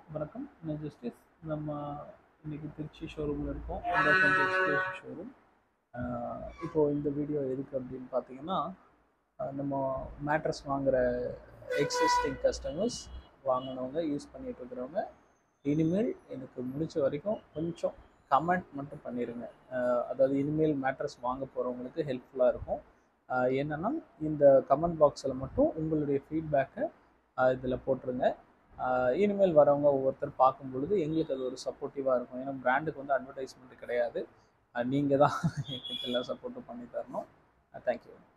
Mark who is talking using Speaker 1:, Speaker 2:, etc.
Speaker 1: வணக்கம் நான் ஜஸ்டிஸ் நம்ம இன்னைக்கு திருச்சி ஷோரூமில் இருக்கோம் எக்ஸ்பிரஸ் ஷோரூம் இப்போது இந்த வீடியோ எதுக்கு அப்படின்னு பார்த்தீங்கன்னா அஹ் நம்ம மேட்ரஸ் வாங்குகிற எக்ஸிஸ்டிங் கஸ்டமர்ஸ் வாங்கினவங்க யூஸ் பண்ணிட்டு இருக்கிறவங்க இனிமேல் எனக்கு முடிச்ச வரைக்கும் கொஞ்சம் கமெண்ட் மட்டும் பண்ணிடுங்க அஹ் அதாவது இனிமேல் மேட்ரஸ் வாங்க போகிறவங்களுக்கு ஹெல்ப்ஃபுல்லாக இருக்கும் அஹ் என்னன்னா இந்த கமெண்ட் பாக்ஸில் மட்டும் உங்களுடைய ஃபீட்பேக்கை இதில் போட்டுருங்க ஆஹ் இனிமேல் வரவங்க ஒவ்வொருத்தர் பார்க்கும் பொழுது எங்களுக்கு அது ஒரு சப்போர்ட்டிவாக இருக்கும் ஏன்னா பிராண்டுக்கு வந்து அட்வர்டைஸ்மெண்ட் கிடையாது நீங்கள் தான் எங்களுக்கு எல்லா சப்போர்ட்டும் பண்ணி தரணும் தேங்க்யூ